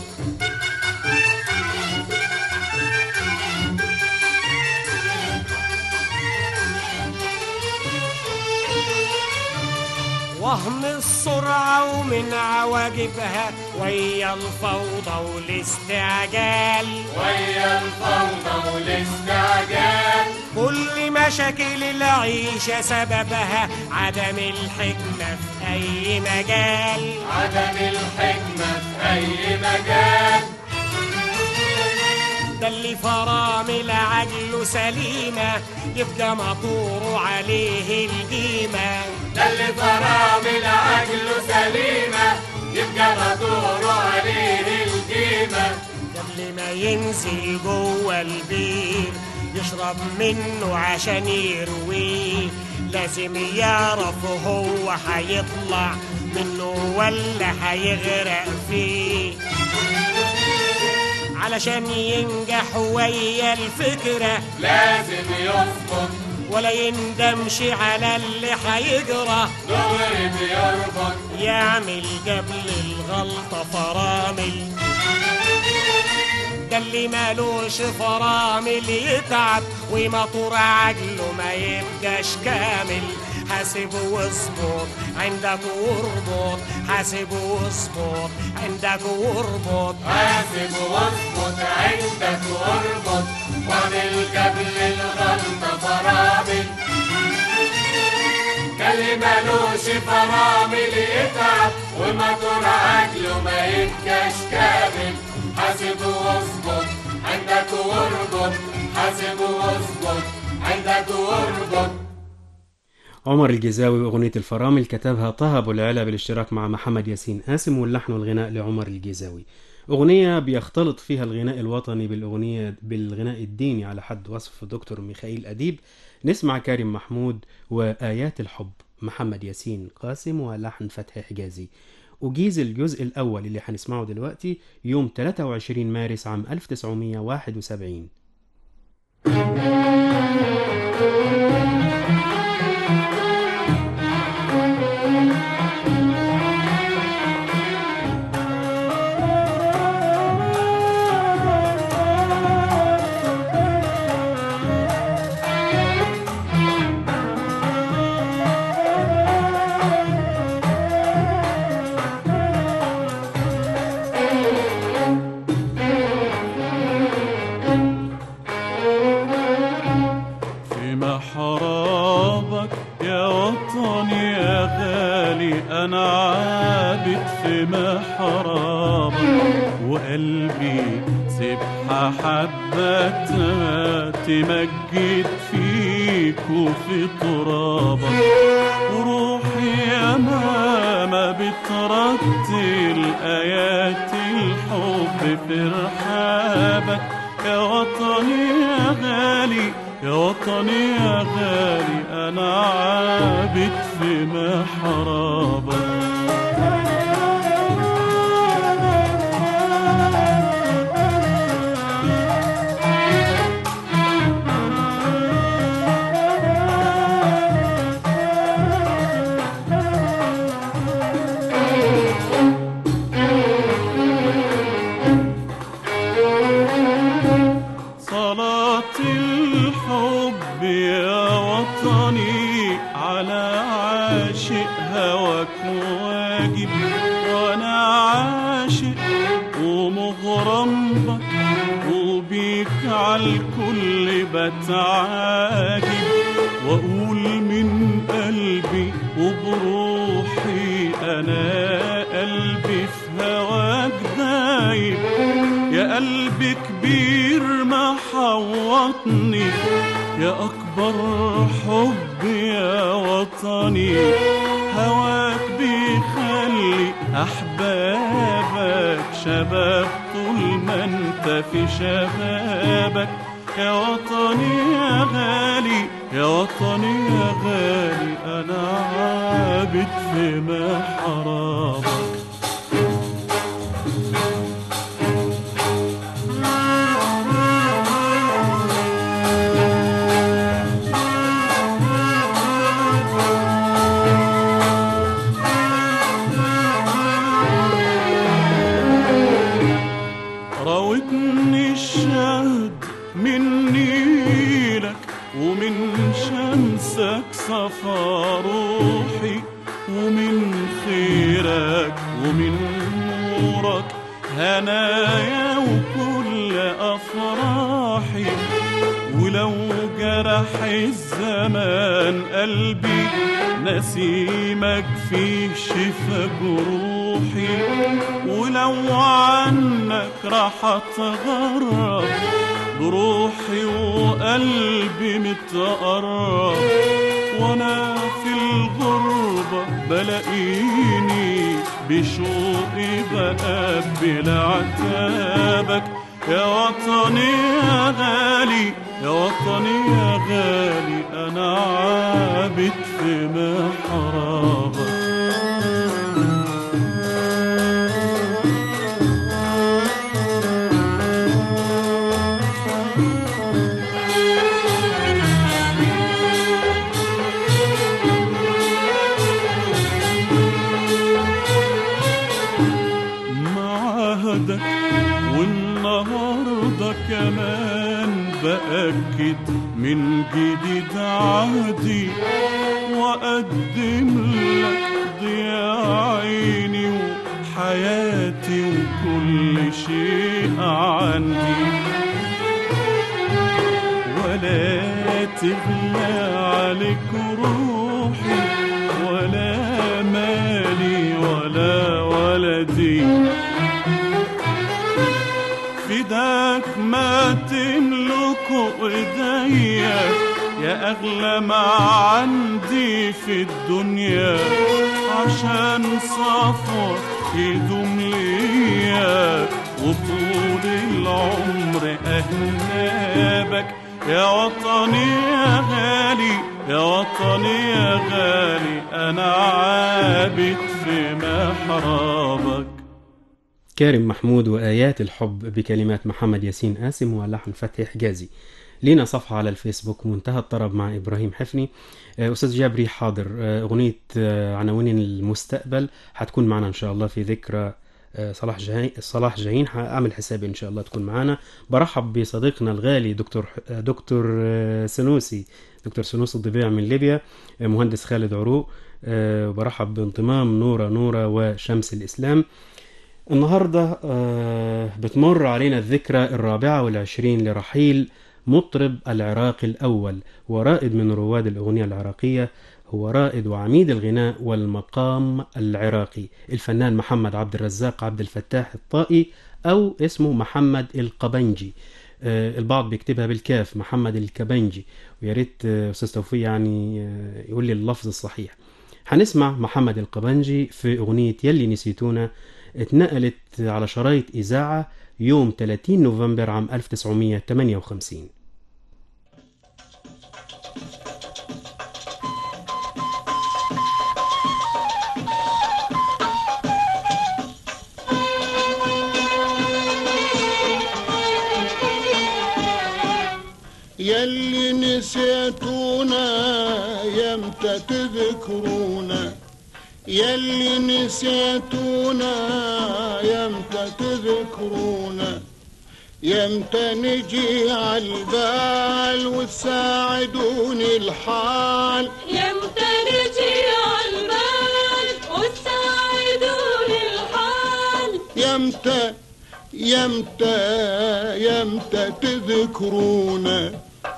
وهم السرعة ومن عواقبها ويا الفوضى والاستعجال ويا الفوضى والاستعجال كل مشاكل العيشة سببها عدم الحكمة في أي مجال عدم الحكمة في أي مجال ده اللي فرامل عجله سليمة يبقى مطور عليه القيمة ده اللي فرامل عجله سليمة يبقى مدور عليه القيمة قبل ما ينزل جوه البير يشرب منه عشان يرويه لازم يعرف هو هيطلع منه ولا هيغرق فيه علشان ينجح ويا الفكرة لازم يظبط ولا يندمش على اللي هيجرى دغري بيربط يعمل قبل الغلطة فرامل ده اللي مالوش فرامل يتعب ومطور عجله ما يبقاش كامل حاسب واصبر عندك واربط حاسب واصبر عندك واربط حاسب واظبط عندك واربط واعمل قبل الغلطة فرامل كلي مالوش فرامل يتعب ومطور عجله ما يبقاش كامل حاسب واظبط عندك واربط حاسب واظبط عندك واربط عمر الجزاوي أغنية الفرامل كتبها طه أبو العلا بالاشتراك مع محمد ياسين قاسم واللحن والغناء لعمر الجزاوي أغنية بيختلط فيها الغناء الوطني بالأغنية بالغناء الديني على حد وصف دكتور ميخائيل أديب نسمع كريم محمود وآيات الحب محمد ياسين قاسم ولحن فتحي حجازي أجيز الجزء الأول اللي هنسمعه دلوقتي يوم 23 مارس عام 1971 في محرابك يا وطني يا غالي انا عابد في محرابك وقلبي سبحة حبتها تمجد فيك وفي ترابك وروحي يا ماما بترتل آيات الحب في رحابك يا وطني يا غالي يا وطني يا غالي أنا عابد في محرابك صلاة الحب يا وطني على عاشق هواك واجب وانا عاشق ومغرم بك وبيك عالكل بتعاجب واقول من قلبي وبروحي انا قلبي في هواك دايب يا قلبي كبير ما حوطني يا أكبر حب يا وطني لي أحبابك شباب طول ما انت في شبابك يا وطني يا غالي يا وطني يا غالي أنا عابد في محرابك راودني الشهد من نيلك ومن شمسك صفى روحي ومن خيرك ومن نورك هنايا وكل أفراحي ولو جرح الزمان قلبي نسيمك فيه شفا جروحي ولو عنك راح اتغرب بروحي وقلبي متقرب وانا في الغربة بلاقيني بشوقي بقبل عتابك يا وطني يا غالي يا وطني يا غالي انا عابد في محرابك معهدك والنهارده كمان بأكد من جديد عهدي وأقدم لك ضياء عيني وحياتي وكل شيء عندي ولا تغلى عليك روحي ولا مالي ولا ولدي فداك ما تملك ايديا يا اغلى ما عندي في الدنيا عشان صفوة يدوم ليا وطول العمر اهنابك يا وطني يا غالي يا وطني يا غالي انا عابد في محرابك كارم محمود وآيات الحب بكلمات محمد ياسين قاسم ولحن فتحي حجازي لينا صفحة على الفيسبوك منتهى الطرب مع إبراهيم حفني آه، أستاذ جابري حاضر آه، أغنية آه، عناوين المستقبل هتكون معنا إن شاء الله في ذكرى آه، صلاح جاهين صلاح جاهين هعمل حسابي إن شاء الله تكون معنا برحب بصديقنا الغالي دكتور آه، دكتور آه، سنوسي دكتور سنوسي الضبيع من ليبيا آه، مهندس خالد عروق آه، وبرحب بانضمام نورة نورة وشمس الإسلام النهاردة آه، بتمر علينا الذكرى الرابعة والعشرين لرحيل مطرب العراق الأول ورائد من رواد الأغنية العراقية هو رائد وعميد الغناء والمقام العراقي الفنان محمد عبد الرزاق عبد الفتاح الطائي أو اسمه محمد القبنجي آه، البعض بيكتبها بالكاف محمد الكبنجي ويا ريت آه، أستاذ توفيق يعني آه، يقول لي اللفظ الصحيح هنسمع محمد القبنجي في أغنية يلي نسيتونا اتنقلت على شرايط إذاعة يوم 30 نوفمبر عام 1958 يلي نسيتونا يمتى تذكرونا يلي نسيتونا يمتى تذكرونا يمتى نجي عالبال وتساعدوني الحال يمتى نجي عالبال وتساعدوني الحال يمتى يمتى يمتى تذكرونا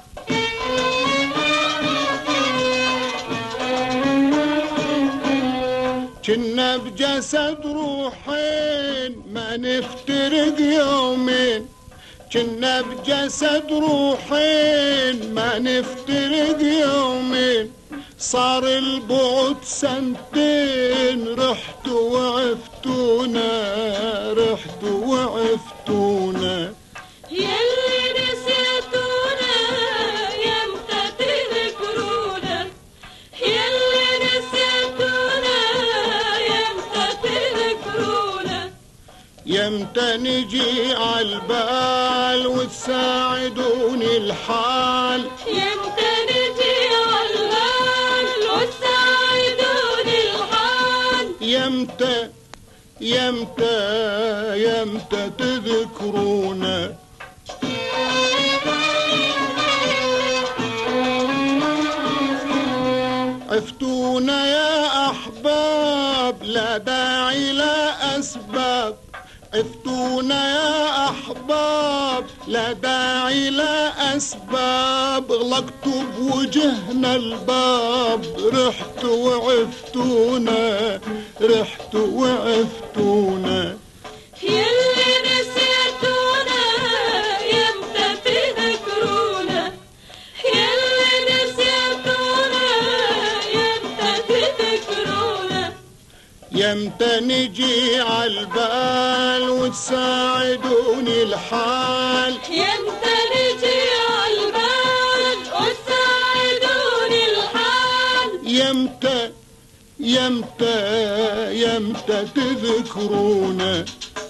كنا بجسد روحين ما نفترق يومين كنا بجسد روحين ما نفترق يومين صار البعد سنتين رحت وعفتونا رحت وعفتونا يلي نسيتونا يمتى تذكرونا يلي نسيتونا يمتى تذكرونا يمتى نجي عالبال وتساعدوني الحال يمتى نجي عالبال وتساعدوني الحال يمتى يمتى يمتى تذكرونا عفتونا يا أحباب لا داعي لا أسباب عفتونا يا أحباب لا داعي لا أسباب غلقتوا بوجهنا الباب رحت وعفتونا رحت وعفتونا يلي نسيتونا يمتى تذكرونا يلي نسيتونا يمتى تذكرونا يمتى نجي عالبال وتساعدوني الحال يمتى نجي عالبال وتساعدوني الحال يمتى يمتى يمتى تذكرونا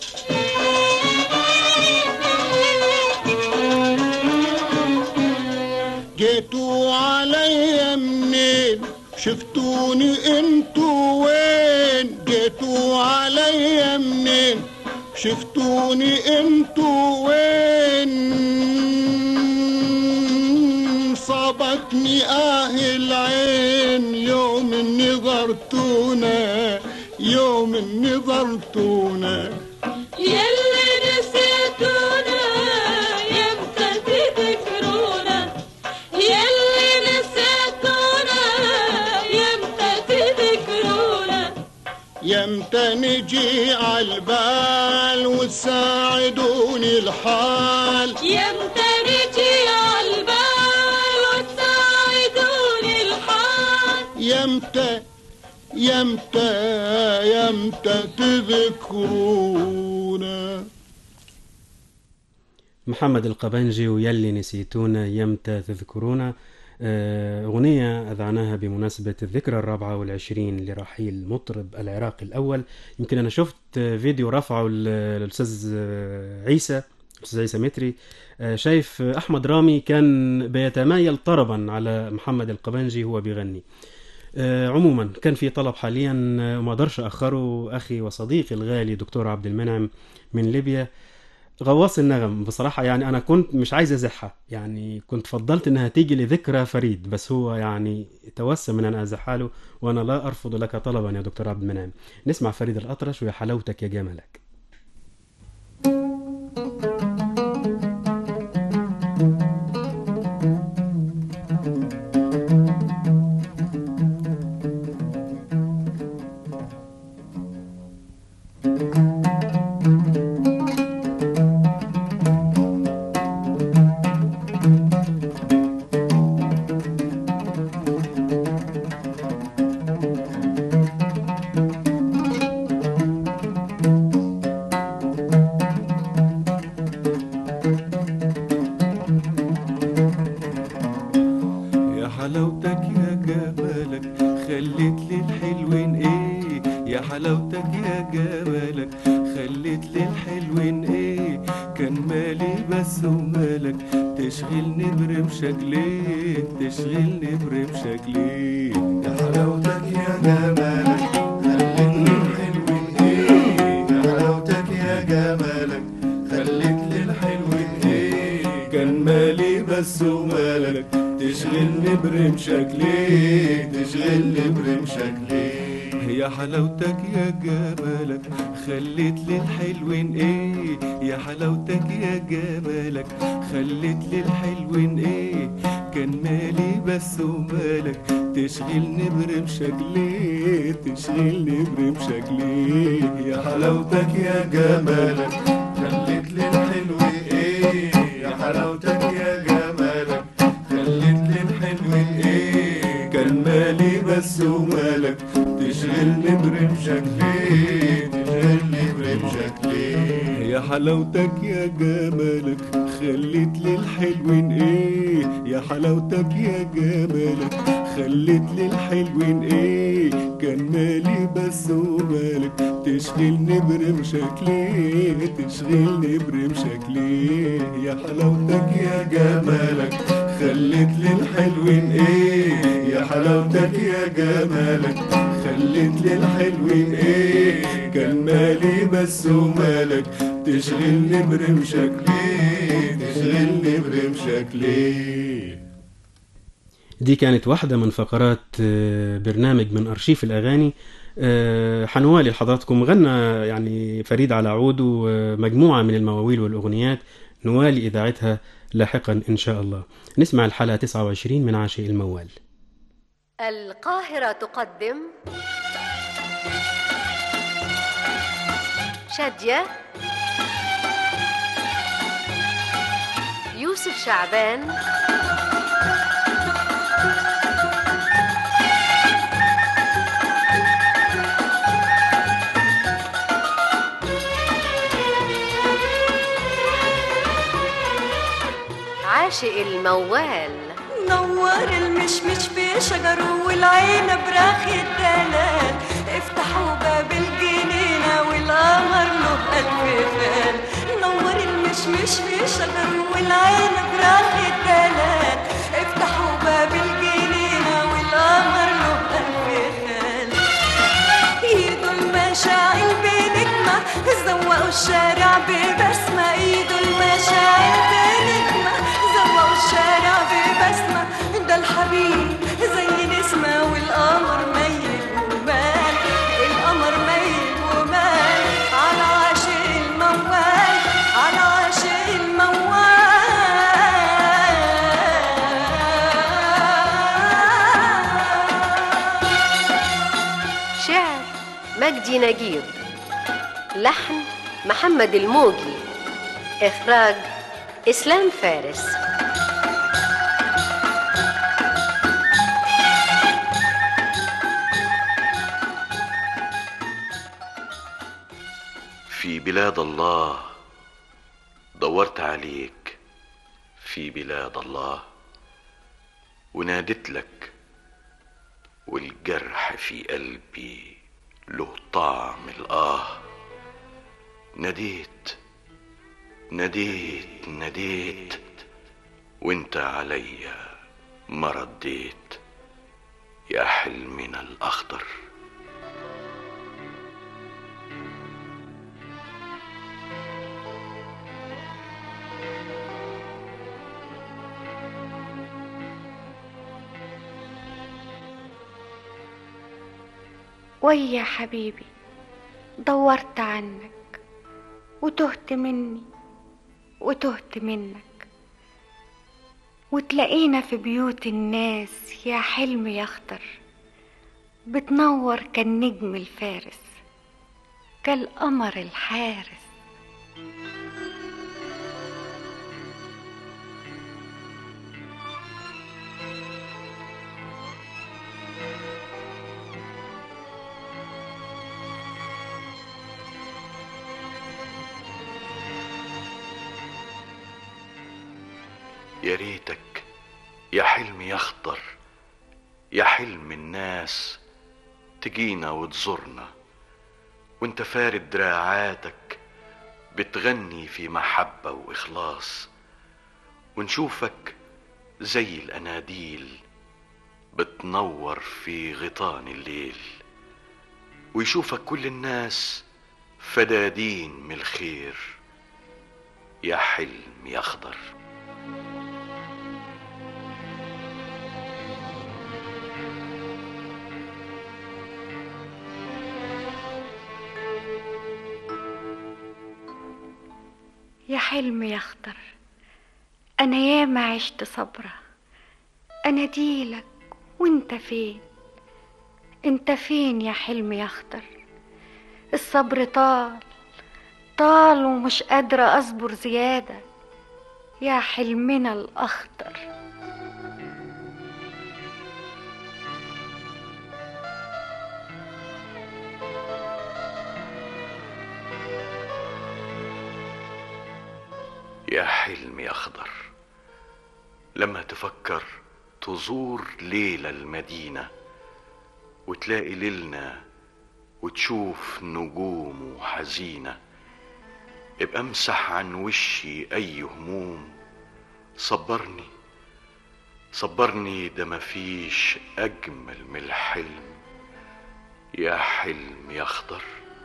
جيتوا علي منين شفتوني انتوا وين جيتوا علي منين شفتوني انتوا وين صابتني اه العين يوم نظرتونا يوم نظرتونا يلي نسيتونا يمتى تذكرونا يلي نسيتونا يمتى تذكرونا يمتى نجي عالبال وتساعدوني الحال يمتى نجي عالبال وتساعدوني الحال يمتى يمتى يمتى تذكرونا محمد القبنجي ويلي نسيتونا يمتى تذكرونا آه، أغنية أذعناها بمناسبة الذكرى الرابعة والعشرين لرحيل مطرب العراق الأول يمكن أنا شفت آه، فيديو رفعه ال- الأستاذ آه، عيسى الأستاذ عيسى متري آه، شايف آه، أحمد رامي كان بيتمايل طربا على محمد القبنجي وهو بيغني آه، عموما كان في طلب حاليا آه، وما اقدرش اخره اخي وصديقي الغالي دكتور عبد المنعم من ليبيا غواص النغم بصراحة يعني أنا كنت مش عايز أزحها يعني كنت فضلت إنها تيجي لذكرى فريد بس هو يعني توسم إن أنا أزحها له وأنا لا أرفض لك طلبا يا دكتور عبد المنعم نسمع فريد الأطرش ويا حلاوتك يا جمالك يا حلاوتك يا جمالك خليت لي الحلوين ايه يا حلاوتك يا جمالك خليت لي الحلوين ايه كان مالي بس ومالك تشغلني برمشك ليه تشغلني برمشك ليه يا حلاوتك يا جمالك خليت لي الحلوين ايه يا حلاوتك يا جمالك خليت لي الحلوين ايه كان مالي بس ومالك تشغلني برمشك ليه تشغلني برمشك ليه يا حلاوتك يا جمالك خليت لي الحلوين ايه يا حلاوتك يا جمالك خليت لي الحلوين ايه كان مالي بس ومالك تشغلني برمشك ليه تشغلني برمشك ليه يا حلاوتك يا جمالك خليت لي الحلو ايه يا حلاوتك يا جمالك خليت لي الحلو ايه كان مالي حلاوتك يا جمالك خليت للحلوين ايه يا حلاوتك يا جمالك خليت للحلوين ايه كان مالي بس ومالك تشغلني برمشك ليه تشغلني برمشك ليه يا حلاوتك يا جمالك خليت للحلوين ايه يا حلاوتك يا جمالك خليت للحلوين ايه كان مالي بس ومالك تشغلني برمشك ليه تشغلني برمشك ليه دي كانت واحدة من فقرات آه، برنامج من أرشيف الأغاني آه، حنوالي لحضراتكم غنى يعني فريد على عود ومجموعة من المواويل والأغنيات نوالي إذاعتها لاحقا إن شاء الله نسمع الحلقة 29 من عاشق الموال القاهرة تقدم شادية يوسف شعبان عاشق الموال نور المشمش بشجره والعين براخ الدلال افتحوا باب الجنينة والقمر له ألف خال نور المشمش بشجره والعين براخ الدلال افتحوا باب الجنينة والقمر له ألف خال ايده المشاعل بنجمة زوقوا الشارع ببسمة ايده المشاعل بنجمة زوقوا الشارع ببسمة ده الحبيب زي نسمة والقمر ميل ومال القمر ميل ومال على عاشق الموال على عاشق الموال شعر مجدي نجيب لحن محمد الموجي إخراج إسلام فارس في بلاد الله دورت عليك في بلاد الله ونادت لك والجرح في قلبي له طعم الآه ناديت ناديت ناديت وانت عليا ما رديت يا حلمنا الأخضر ويا حبيبي دورت عنك وتهت مني وتهت منك وتلاقينا في بيوت الناس يا حلم يخطر بتنور كالنجم الفارس كالقمر الحارس يا ريتك يا حلم يخطر يا حلم الناس تجينا وتزورنا وانت فارد دراعاتك بتغني في محبة وإخلاص ونشوفك زي الأناديل بتنور في غيطان الليل ويشوفك كل الناس فدادين من الخير يا حلم يخضر يا حلم يخطر أنا ياما عشت صبرة أناديلك وانت فين انت فين يا حلم يخطر الصبر طال طال ومش قادرة أصبر زيادة يا حلمنا الأخضر يا حلم يا اخضر لما تفكر تزور ليلة المدينة وتلاقي ليلنا وتشوف نجوم حزينة ابقى امسح عن وشي اي هموم صبرني صبرني ده مفيش اجمل من الحلم يا حلم يا اخضر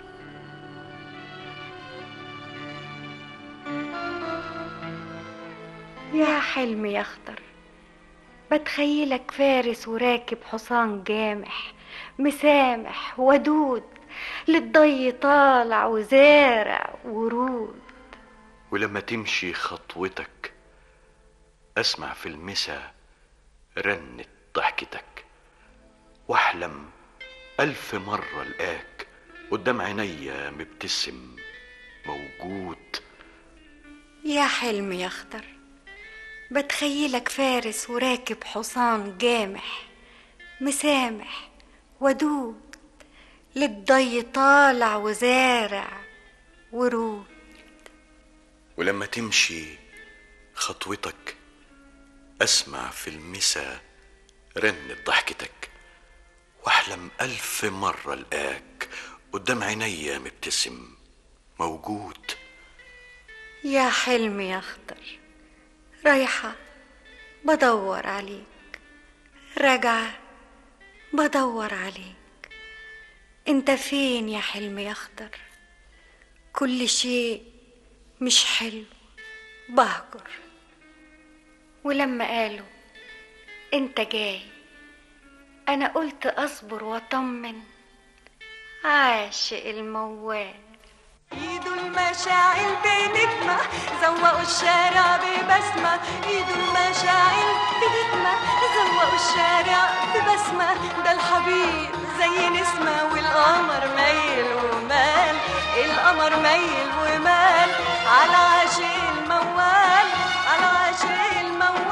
يا حلم يا اخضر بتخيلك فارس وراكب حصان جامح مسامح ودود للضي طالع وزارع ورود ولما تمشي خطوتك اسمع في المسا رنة ضحكتك واحلم الف مرة القاك قدام عينيا مبتسم موجود يا حلم يا اخضر بتخيلك فارس وراكب حصان جامح مسامح ودود للضي طالع وزارع ورود ولما تمشي خطوتك اسمع في المسا رنة ضحكتك واحلم الف مرة القاك قدام عينيا مبتسم موجود يا حلم يا اخضر رايحة بدور عليك راجعة بدور عليك انت فين يا حلم يا اخضر كل شيء مش حلو بهجر ولما قالوا انت جاي انا قلت اصبر واطمن عاشق الموال ايده المشاعل بنجمة زوقوا الشارع ببسمة ايده المشاعل بنجمة زوقوا الشارع ببسمة ده الحبيب زي نسمة والقمر ميل ومال القمر ميل ومال على عاشق الموال على عاشق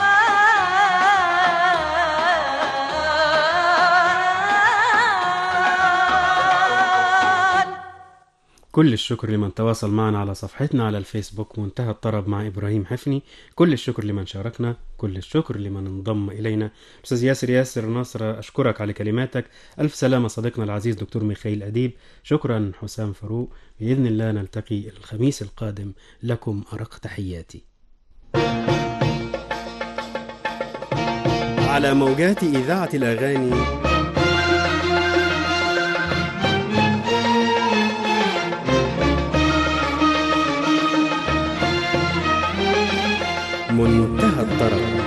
الموال كل الشكر لمن تواصل معنا على صفحتنا على الفيسبوك منتهى الطرب مع إبراهيم حفني كل الشكر لمن شاركنا كل الشكر لمن انضم إلينا أستاذ ياسر ياسر نصر أشكرك على كلماتك ألف سلامة صديقنا العزيز دكتور ميخائيل أديب شكرا حسام فاروق بإذن الله نلتقي الخميس القادم لكم أرق تحياتي على موجات إذاعة الأغاني منتهى الطرب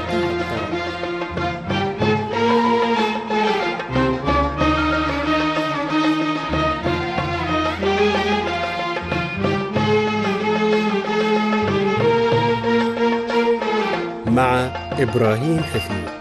مع إبراهيم حفني